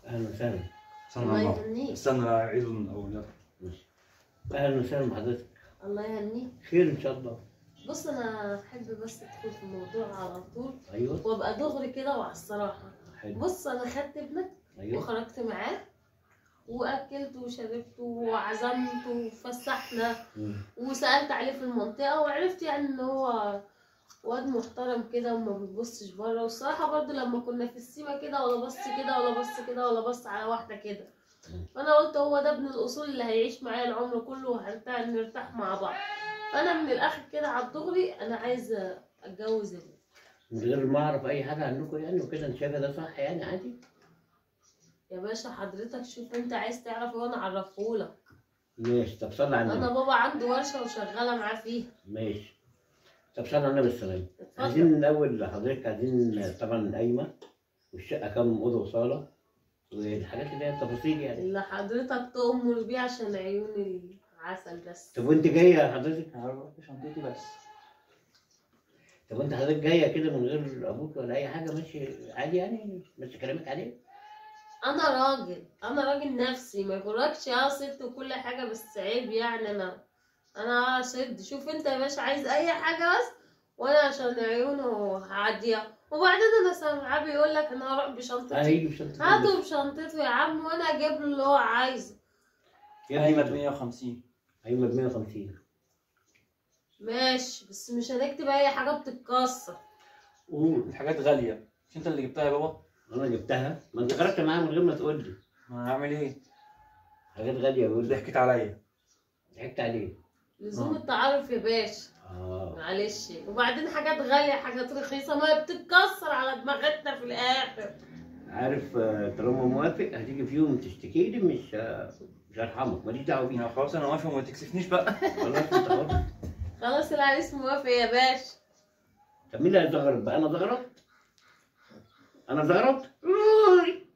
اهلا وسهلا استنى الله الله يهنيك استنى عيد من اول يلا ماشي. اهلا وسهلا بحضرتك الله يهنيك خير ان شاء الله بص انا احب بس ادخل في الموضوع على طول ايوه وابقى دغري كده وعلى الصراحه حلو بص انا خدت ابنك ايوه وخرجت معاه واكلت وشربت وعزمت وفسحنا مم. وسالت عليه في المنطقه وعرفت يعني ان هو واد محترم كده وما بيبصش بره والصراحه برضو لما كنا في السيما كده ولا بص كده ولا بص كده ولا بص على واحده كده فانا قلت هو ده ابن الاصول اللي هيعيش معايا العمر كله وهنرتاح نرتاح مع بعض فانا من الاخر كده على الدغري انا عايزه اتجوز ابني من غير ما اعرف اي حاجه عنكم يعني وكده انت شايفه ده صح يعني عادي يا باشا حضرتك شوف انت عايز تعرف وانا اعرفهولك ماشي طب صلي على انا النبي بابا عنده ورشه وشغاله معاه فيها ماشي طب صلي على النبي السلام اتفضل عايزين الاول حضرتك عايزين طبعا القايمه والشقه كام اوضه وصاله والحاجات اللي هي التفاصيل يعني اللي حضرتك تؤمر بيه عشان عيون العسل بس طب وانت جايه حضرتك هروح بشنطتي بس طب وانت حضرتك جايه كده من غير ابوك ولا اي حاجه ماشي عادي يعني ماشي كلامك عليه انا راجل انا راجل نفسي ما يغركش اه ست وكل حاجه بس عيب يعني انا انا سد شوف انت يا باشا عايز اي حاجه بس وانا عشان عيونه هعديها وبعدين انا سامعاه بيقول لك انا هروح بشنطتي هيجي بشنطتك هاته بشنطته يا عم وانا اجيب له اللي هو عايزه يا قايمة ابني 150 قايمه ب 150 ماشي بس مش هنكتب اي حاجه بتتكسر قول الحاجات غالية مش انت اللي جبتها يا بابا؟ انا جبتها ما انت خرجت معايا من غير ما تقول لي ما هعمل ايه؟ حاجات غاليه بيقول لي ضحكت عليا ضحكت عليه لزوم آه. التعارف يا باشا اه معلش وبعدين حاجات غاليه حاجات رخيصه ما هي بتتكسر على دماغتنا في الاخر عارف آه، طالما موافق هتيجي في يوم تشتكي لي مش آه، مش هرحمك ماليش دعوه بيك يا خلاص انا موافق وما تكسفنيش بقى خلاص انت حر خلاص العريس موافق يا باشا طب مين اللي هيزغرط بقى انا زغرطت انا زغرطت أوي.